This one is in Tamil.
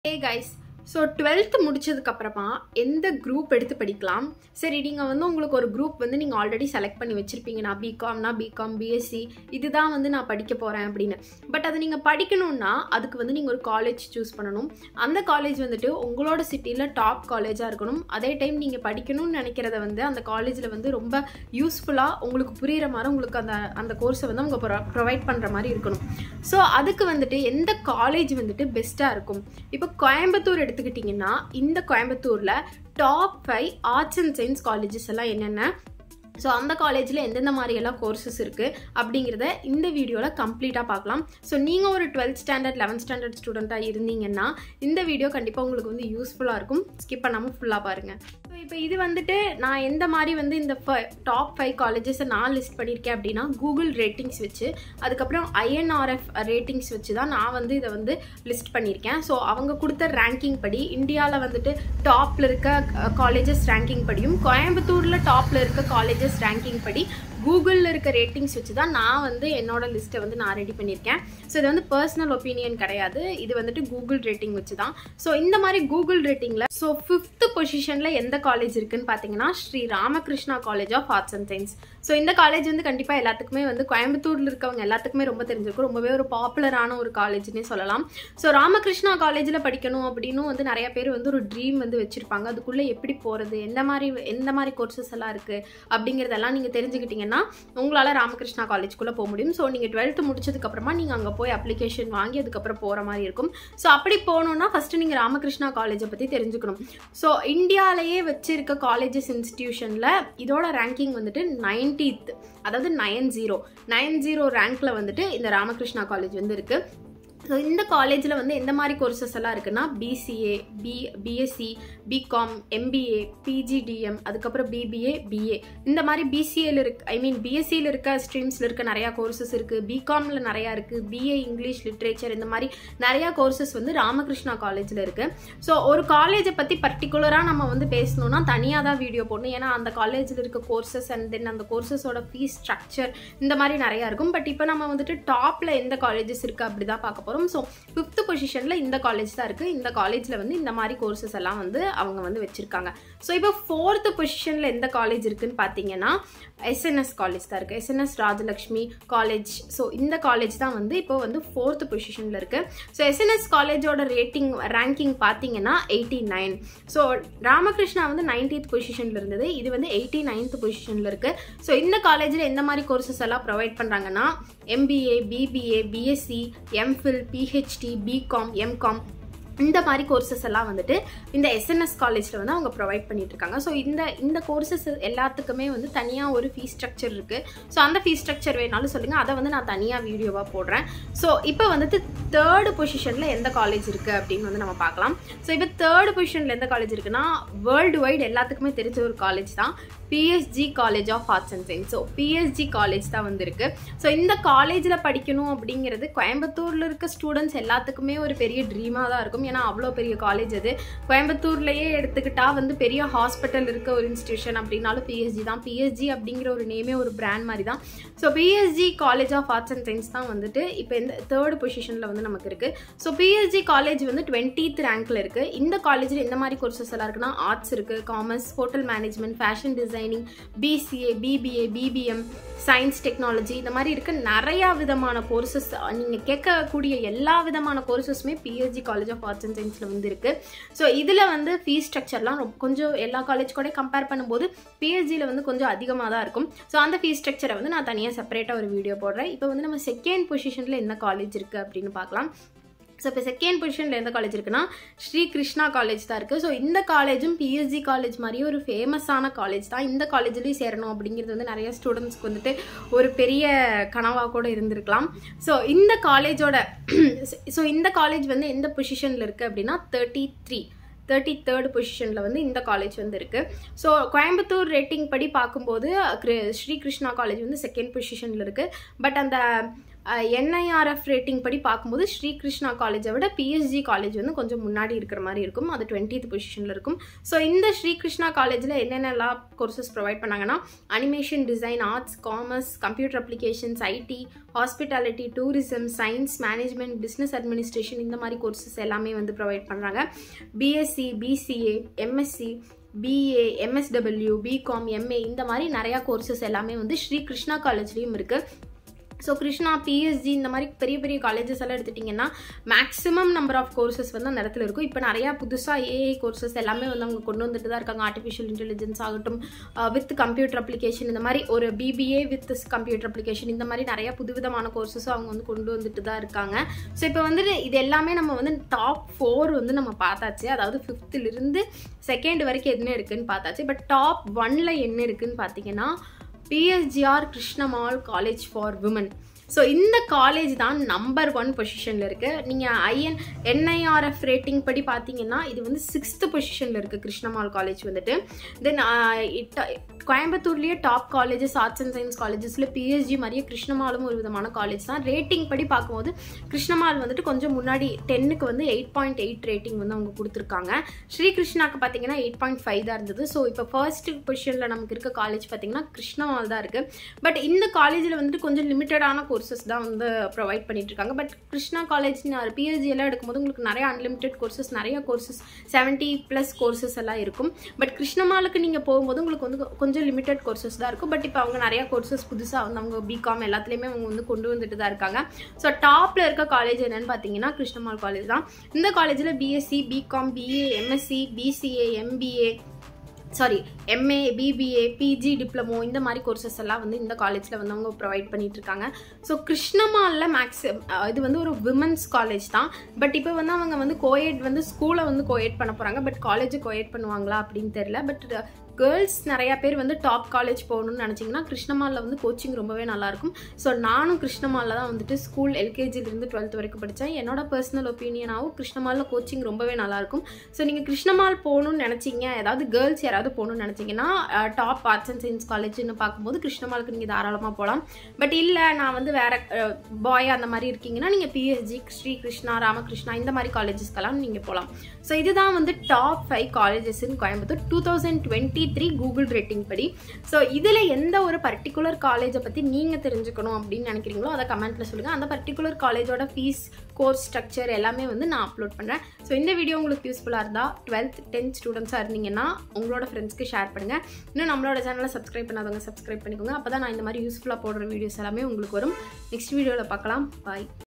ஏ கைஸ் ஸோ டுவெல்த்து முடிச்சதுக்கப்புறமா எந்த குரூப் எடுத்து படிக்கலாம் சரி நீங்கள் வந்து உங்களுக்கு ஒரு குரூப் வந்து நீங்கள் ஆல்ரெடி செலக்ட் பண்ணி வச்சுருப்பீங்க நான் பிகாம்னா பிகாம் பிஎஸ்சி இதுதான் வந்து நான் படிக்க போகிறேன் அப்படின்னு பட் அதை நீங்கள் படிக்கணும்னா அதுக்கு வந்து நீங்கள் ஒரு காலேஜ் சூஸ் பண்ணணும் அந்த காலேஜ் வந்துட்டு உங்களோட சிட்டியில் டாப் காலேஜாக இருக்கணும் அதே டைம் நீங்கள் படிக்கணும்னு நினைக்கிறத வந்து அந்த காலேஜில் வந்து ரொம்ப யூஸ்ஃபுல்லாக உங்களுக்கு புரிகிற மாதிரி உங்களுக்கு அந்த அந்த கோர்ஸை வந்து அவங்க ப்ரொவைட் பண்ணுற மாதிரி இருக்கணும் ஸோ அதுக்கு வந்துட்டு எந்த காலேஜ் வந்துட்டு பெஸ்ட்டாக இருக்கும் இப்போ கோயம்புத்தூர் எடுத்துக்கிட்டிங்கன்னா இந்த கோயம்புத்தூரில் top five arts and science colleges எல்லாம் என்னென்ன ஸோ அந்த காலேஜில் எந்தெந்த மாதிரியெல்லாம் கோர்சஸ் இருக்குது அப்படிங்கிறத இந்த வீடியோவில் கம்ப்ளீட்டாக பார்க்கலாம் ஸோ நீங்கள் ஒரு டுவெல்த் ஸ்டாண்டர்ட் லெவன்த் ஸ்டாண்டர்ட் ஸ்டூடெண்ட்டாக இருந்தீங்கன்னா இந்த வீடியோ கண்டிப்பாக உங்களுக்கு வந்து யூஸ்ஃபுல்லாக இருக்கும் ஸ்கிப் பண்ணாமல் ஃபுல்லாக பாருங்கள் ஸோ இப்போ இது வந்துட்டு நான் எந்த மாதிரி வந்து இந்த டாப் ஃபைவ் காலேஜஸை நான் லிஸ்ட் பண்ணியிருக்கேன் அப்படின்னா கூகுள் ரேட்டிங்ஸ் வச்சு அதுக்கப்புறம் ஐஎன்ஆர்எஃப் ரேட்டிங்ஸ் வச்சு தான் நான் வந்து இதை வந்து லிஸ்ட் பண்ணியிருக்கேன் ஸோ அவங்க கொடுத்த ரேங்கிங் படி இந்தியாவில் வந்துட்டு டாப்பில் இருக்க காலேஜஸ் ரேங்கிங் படியும் கோயம்புத்தூரில் டாப்பில் இருக்க காலேஜஸ் ரேங்கிங் படி கூகுளில் இருக்க ரேட்டிங்ஸ் வச்சு தான் நான் வந்து என்னோட லிஸ்ட்டை வந்து நான் ரெடி பண்ணியிருக்கேன் ஸோ இது வந்து பர்சனல் ஒப்பீனியன் கிடையாது இது வந்துட்டு கூகுள் ரேட்டிங் வச்சு தான் ஸோ இந்த மாதிரி கூகுள் ரேட்டிங்கில் ஸோ ஃபிஃப்த்து பொசிஷனில் எந்த காலேஜ் இருக்குன்னு பார்த்தீங்கன்னா Sri Ramakrishna college of arts and science so இந்த காலேஜ் வந்து கண்டிப்பாக எல்லாத்துக்குமே வந்து கோயம்புத்தூரில் இருக்கவங்க எல்லாத்துக்குமே ரொம்ப தெரிஞ்சிருக்கும் ரொம்பவே ஒரு பாப்புலரான ஒரு காலேஜ்னே சொல்லலாம் ஸோ ராமகிருஷ்ணா காலேஜில் படிக்கணும் அப்படின்னு வந்து நிறைய பேர் வந்து ஒரு ட்ரீம் வந்து வச்சுருப்பாங்க அதுக்குள்ளே எப்படி போகிறது எந்த மாதிரி எந்த மாதிரி கோர்சஸ் எல்லாம் இருக்குது அப்படிங்கிறதெல்லாம் நீங்கள் தெரிஞ்சுக்கிட்டீங்கன்னா உங்களால் ராமகிருஷ்ணா காலேஜ்குள்ளே போக முடியும் ஸோ நீங்கள் டுவெல்த்து முடிச்சதுக்கப்புறமா நீங்கள் அங்கே போய் அப்ளிகேஷன் வாங்கி அதுக்கப்புறம் போகிற மாதிரி இருக்கும் ஸோ அப்படி போகணுன்னா ஃபஸ்ட்டு நீங்கள் ராமகிருஷ்ணா காலேஜை பற்றி தெரிஞ்சுக்கணும் ஸோ இந்தியாவிலேயே வச்சிருக்க காலேஜஸ் இன்ஸ்டிடியூஷனில் இதோட ரேங்கிங் வந்துட்டு நைன்டீத் அதாவது நயன் ஜீரோ நயன் ஜீரோ ரேங்க்கில் வந்துட்டு இந்த ராமகிருஷ்ணா காலேஜ் வந்து இருக்குது ஸோ இந்த காலேஜில் வந்து எந்த மாதிரி கோர்சஸ் எல்லாம் இருக்குன்னா BCA B BSc BCom MBA PGDM அதுக்கப்புறம் பிபிஏ பிஏ இந்த மாதிரி பிசிஏல இருக்கு ஐ மீன் பிஎஸ்சியில் இருக்க ஸ்ட்ரீம்ஸில் இருக்க நிறையா கோர்சஸ் இருக்குது பிகாமில் நிறையா இருக்குது பிஏ இங்கிலீஷ் லிட்ரேச்சர் இந்த மாதிரி நிறையா கோர்சஸ் வந்து ராமகிருஷ்ணா காலேஜில் இருக்குது ஸோ ஒரு காலேஜை பற்றி பர்டிகுலராக நம்ம வந்து பேசணும்னா தனியாக தான் வீடியோ போடணும் ஏன்னா அந்த காலேஜில் இருக்க கோர்சஸ் அண்ட் தென் அந்த கோர்சஸோட ஃபீஸ் ஸ்ட்ரக்சர் இந்த மாதிரி நிறையா இருக்கும் பட் இப்போ நம்ம வந்துட்டு டாப்பில் எந்த காலேஜஸ் இருக்குது அப்படி தான் பார்க்க போகிறோம் ஸோ ஃபிஃப்த் பொசிஷனில் இந்த காலேஜ் தான் இருக்குது இந்த காலேஜில் வந்து இந்த மாதிரி கோர்சஸ் எல்லாம் வந்து அவங்க வந்து வச்சுருக்காங்க ஸோ இப்போ ஃபோர்த்து பொசிஷனில் எந்த காலேஜ் இருக்குன்னு பார்த்தீங்கன்னா எஸ்என்எஸ் காலேஜ் தான் இருக்குது எஸ்என்எஸ் ராஜலக்ஷ்மி காலேஜ் ஸோ இந்த காலேஜ் தான் வந்து இப்போ வந்து ஃபோர்த்து பொசிஷனில் இருக்குது ஸோ எஸ்என்எஸ் காலேஜோட ரேட்டிங் ரேங்கிங் பார்த்தீங்கன்னா எயிட்டி நைன் ஸோ ராமகிருஷ்ணா வந்து நைன்டீத் பொசிஷனில் இருந்தது இது வந்து எயிட்டி நைன்த் பொசிஷனில் இருக்குது ஸோ இந்த காலேஜில் எந்த மாதிரி கோர்சஸ் எல்லாம் ப்ரொவைட் பண்ணுறாங்கன்னா MBA BBA BSc MPhil PhD BCom MCom இந்த மாதிரி கோர்சஸ் எல்லாம் வந்துட்டு இந்த எஸ்என்எஸ் காலேஜில் வந்து அவங்க ப்ரொவைட் பண்ணிட்டு இருக்காங்க ஸோ இந்த இந்த கோர்சஸ் எல்லாத்துக்குமே வந்து தனியாக ஒரு ஃபீஸ் ஸ்ட்ரக்சர் இருக்குது ஸோ அந்த ஃபீஸ் ஸ்ட்ரக்சர் வேணாலும் சொல்லுங்கள் அதை வந்து நான் தனியாக வீடியோவாக போடுறேன் ஸோ இப்போ வந்துட்டு தேர்டு பொசிஷனில் எந்த காலேஜ் இருக்குது அப்படின்னு வந்து நம்ம பார்க்கலாம் ஸோ இப்போ தேர்டு பொசிஷனில் எந்த காலேஜ் இருக்குன்னா வேர்ல்டு வைடு எல்லாத்துக்குமே தெரிஞ்ச ஒரு காலேஜ் தான் PSG college of arts and science so PSG college தான் வந்திருக்கு ஸோ இந்த காலேஜில் படிக்கணும் அப்படிங்கிறது கோயம்புத்தூரில் இருக்க ஸ்டூடெண்ட்ஸ் எல்லாத்துக்குமே ஒரு பெரிய ட்ரீமாக தான் இருக்கும் ஏன்னா அவ்வளோ பெரிய காலேஜ் அது கோயம்புத்தூர்லேயே எடுத்துக்கிட்டா வந்து பெரிய ஹாஸ்பிட்டல் இருக்க ஒரு இன்ஸ்டியூஷன் அப்படின்னாலும் பிஎஸ்ஜி தான் பிஎஸ்ஜி அப்படிங்கிற ஒரு நேமே ஒரு பிராண்ட் மாதிரி தான் so PSG college of arts and science தான் வந்துட்டு இப்போ இந்த தேர்ட் பொசிஷனில் வந்து நமக்கு இருக்குது ஸோ பிஎஸ்ஜி காலேஜ் வந்து டுவெண்ட்டீத் ரேங்க்கில் இருக்குது இந்த காலேஜில் எந்த மாதிரி கோர்சஸ் எல்லாம் இருக்குன்னா ஆர்ட்ஸ் இருக்குது commerce hotel management fashion designing BCA BBA BBM science technology இந்த மாதிரி இருக்க நிறையா விதமான கோர்சஸ் நீங்கள் கேட்கக்கூடிய எல்லா விதமான கோர்சஸுமே PSG college of arts and சயின்ஸில் வந்து இருக்குது ஸோ இதில் வந்து ஃபீஸ் ஸ்ட்ரக்சர்லாம் ரொம்ப கொஞ்சம் எல்லா காலேஜ் கூட கம்பேர் பண்ணும்போது பிஎஸ்ஜியில் வந்து கொஞ்சம் அதிகமாக தான் இருக்கும் ஸோ அந்த ஃபீஸ் ஸ்ட்ரக்சரை வந்து நான் தனியாக செப்பரேட்டாக ஒரு வீடியோ போடுறேன் இப்போ வந்து நம்ம செகண்ட் பொசிஷனில் என்ன காலேஜ் இருக்குது அப்படின்னு பார்க்கலாம் ஸோ இப்போ செகண்ட் பொசிஷனில் எந்த காலேஜ் இருக்குன்னா ஸ்ரீ கிருஷ்ணா காலேஜ் தான் இருக்குது ஸோ இந்த காலேஜும் பிஎஸ்ஜி காலேஜ் மாதிரியே ஒரு ஃபேமஸான காலேஜ் தான் இந்த காலேஜ்லேயும் சேரணும் அப்படிங்கிறது வந்து நிறைய ஸ்டூடெண்ட்ஸ்க்கு வந்துட்டு ஒரு பெரிய கனவாக கூட இருந்திருக்கலாம் ஸோ இந்த காலேஜோட ஸோ இந்த காலேஜ் வந்து எந்த பொசிஷனில் இருக்குது அப்படின்னா தேர்ட்டி த்ரீ தேர்ட்டி தேர்ட் பொசிஷனில் வந்து இந்த காலேஜ் வந்து இருக்குது ஸோ கோயம்புத்தூர் ரேட்டிங் படி பார்க்கும்போது ஸ்ரீ கிருஷ்ணா காலேஜ் வந்து செகண்ட் பொசிஷனில் இருக்குது பட் அந்த என்ஐஆர்எஃப் ரேட்டிங் படி பார்க்கும்போது ஸ்ரீ கிருஷ்ணா காலேஜை விட பிஎஸ்ஜி காலேஜ் வந்து கொஞ்சம் முன்னாடி இருக்கிற மாதிரி இருக்கும் அது டுவெண்ட்டித் பொசிஷனில் இருக்கும் ஸோ இந்த ஸ்ரீ கிருஷ்ணா காலேஜில் என்னென்னலாம் கோர்சஸ் ப்ரொவைட் பண்ணாங்கன்னா animation design arts commerce computer applications IT hospitality tourism science management business administration இந்த மாதிரி கோர்சஸ் எல்லாமே வந்து ப்ரொவைட் பண்ணுறாங்க BSc BCA MSc BA MSW BCom MA இந்த மாதிரி நிறையா கோர்சஸ் எல்லாமே வந்து ஸ்ரீ கிருஷ்ணா காலேஜ்லேயும் இருக்குது ஸோ கிருஷ்ணா பிஎஸ்ஜி இந்த மாதிரி பெரிய பெரிய காலேஜஸ் எல்லாம் எடுத்துட்டிங்கன்னா மேக்ஸிமம் நம்பர் ஆஃப் கோர்சஸ் வந்து அந்த இடத்துல இருக்கும் இப்போ நிறையா புதுசாக ஏஐ கோர்சஸ் எல்லாமே வந்து அவங்க கொண்டு வந்துட்டு தான் இருக்காங்க ஆர்டிஃபிஷியல் இன்டெலிஜென்ஸ் ஆகட்டும் வித் கம்ப்யூட்டர் அப்ளிகேஷன் இந்த மாதிரி ஒரு பிபிஏ வித் கம்ப்யூட்டர் அப்ளிகேஷன் இந்த மாதிரி நிறைய புதுவிதமான கோர்சஸும் அவங்க வந்து கொண்டு வந்துட்டு தான் இருக்காங்க ஸோ இப்போ வந்துட்டு இது எல்லாமே நம்ம வந்து டாப் ஃபோர் வந்து நம்ம பார்த்தாச்சு அதாவது ஃபிஃப்த்துலேருந்து செகண்ட் வரைக்கும் என்ன இருக்குன்னு பார்த்தாச்சு பட் டாப் ஒன்ல என்ன இருக்குன்னு பார்த்தீங்கன்னா PSGR Krishnammal college for women so இந்த காலேஜ் தான் நம்பர் ஒன் பொசிஷனில் இருக்குது நீங்கள் ஐஎன் என்ஐஆர்எஃப் ரேட்டிங் படி பார்த்தீங்கன்னா இது வந்து சிக்ஸ்த்து பொசிஷனில் இருக்குது கிருஷ்ணமால் காலேஜ் வந்துட்டு தென் கோயம்புத்தூர்லேயே top colleges arts and science காலேஜஸில் பிஎஸ்ஜி மாதிரியே கிருஷ்ணமாலும் ஒரு விதமான காலேஜ் தான் ரேட்டிங் படி பார்க்கும்போது கிருஷ்ணமால் வந்துட்டு கொஞ்சம் முன்னாடி டென்னுக்கு வந்து எயிட் பாயிண்ட் எயிட் ரேட்டிங் வந்து அவங்க கொடுத்துருக்காங்க ஸ்ரீ கிருஷ்ணாக்கு பார்த்தீங்கன்னா எயிட் பாயிண்ட் ஃபைவ் தான் இருந்தது ஸோ இப்போ ஃபர்ஸ்ட் பொசிஷனில் நமக்கு இருக்க காலேஜ் பார்த்தீங்கன்னா கிருஷ்ணமால் தான் இருக்குது பட் இந்த காலேஜில் வந்துட்டு கொஞ்சம் லிமிட்டடான கோர்சஸ் தான் வந்து ப்ரொவைட் பண்ணிட்டு இருக்காங்க பட் கிருஷ்ணா காலேஜ் பிஹெச்டி எல்லாம் எடுக்கும்போது உங்களுக்கு நிறைய அன்லிமிட்டெட் கோர்சஸ் நிறைய கோர்சஸ் செவன்ட்டி ப்ளஸ் கோர்சஸ் எல்லாம் இருக்கும் பட் கிருஷ்ணமாலுக்கு நீங்கள் போகும்போது உங்களுக்கு வந்து கொஞ்சம் லிமிட்டட் கோர்சஸ் தான் இருக்கும் பட் இப்போ அவங்க நிறைய கோர்சஸ் புதுசாக வந்து அவங்க பிகாம் எல்லாத்துலேயுமே அவங்க வந்து கொண்டு வந்துட்டு தான் இருக்காங்க ஸோ டாப்பில் இருக்க காலேஜ் என்னன்னு பார்த்தீங்கன்னா கிருஷ்ணமால் காலேஜ் தான் இந்த காலேஜில் BSc BCom BA MSc BCA MBA sorry MA BBA PG diploma இந்த மாதிரி கோர்சஸ் எல்லாம் வந்து இந்த காலேஜில் வந்து அவங்க ப்ரொவைட் பண்ணிட்டு இருக்காங்க ஸோ கிருஷ்ணமாலில் மேக்ஸிமம் இது வந்து ஒரு விமன்ஸ் காலேஜ் தான் பட் இப்போ வந்து அவங்க வந்து கோயட் வந்து ஸ்கூலை வந்து கோயட் பண்ண போகிறாங்க பட் காலேஜை கோயட் பண்ணுவாங்களா அப்படின்னு தெரியல பட் கேர்ள்ஸ் நிறையா பேர் வந்து டாப் காலேஜ் போகணும்னு நினச்சிங்கன்னா கிருஷ்ணமாலில் வந்து கோச்சிங் ரொம்பவே நல்லாயிருக்கும் ஸோ நானும் கிருஷ்ணமாலில் தான் வந்துட்டு ஸ்கூல் எல்கேஜிலேருந்து டுவெல்த் வரைக்கும் படித்தேன் என்னோட பர்சனல் ஒப்பீனியனாகவும் கிருஷ்ணமாலில் கோச்சிங் ரொம்பவே நல்லாயிருக்கும் ஸோ நீங்கள் கிருஷ்ணமால் போகணும்னு நினச்சிங்க ஏதாவது கேர்ள்ஸ் யாராவது போகணும்னு நினச்சிங்கன்னா டாப் ஆர்ட்ஸ் அண்ட் சயின்ஸ் காலேஜ்னு பார்க்கும்போது கிருஷ்ணமாலுக்கு நீங்கள் தாராளமாக போகலாம் பட் இல்லை நான் வந்து வேற பாய் அந்த மாதிரி இருக்கீங்கன்னா நீங்கள் பிஎஸ்ஜி ஸ்ரீ கிருஷ்ணா ராமகிருஷ்ணா இந்த மாதிரி காலேஜஸ்க்கெல்லாம் நீங்கள் போகலாம் ஸோ இதுதான் வந்து top five colleges in Coimbatore two thousand twenty three Google rating படி ஸோ இதில் எந்த ஒரு பர்டிகுலர் காலேஜை பற்றி நீங்கள் தெரிஞ்சுக்கணும் அப்படின்னு நினைக்கிறீங்களோ அதை கமெண்ட்டில் சொல்லுங்கள் அந்த பர்டிகுலர் காலேஜோட ஃபீஸ் கோர்ஸ் ஸ்ட்ரக்சர் எல்லாமே வந்து நான் அப்லோட் பண்ணுறேன் ஸோ இந்த வீடியோ உங்களுக்கு யூஸ்ஃபுல்லாக இருந்தால் டுவெல்த் டென்த் ஸ்டூடெண்ட்ஸாக இருந்தீங்கன்னா உங்களோட ஃப்ரெண்ட்ஸ்க்கு ஷேர் பண்ணுங்கள் இன்னும் நம்மளோட சேனலை சப்ஸ்கிரைப் பண்ணாதவங்க சப்ஸ்கிரைப் பண்ணிக்கோங்க அப்போ தான் நான் இந்த மாதிரி யூஸ்ஃபுல்லாக போடுற வீடியோஸ் எல்லாமே உங்களுக்கு வரும் நெக்ஸ்ட் வீடியோவில் பார்க்கலாம் பாய்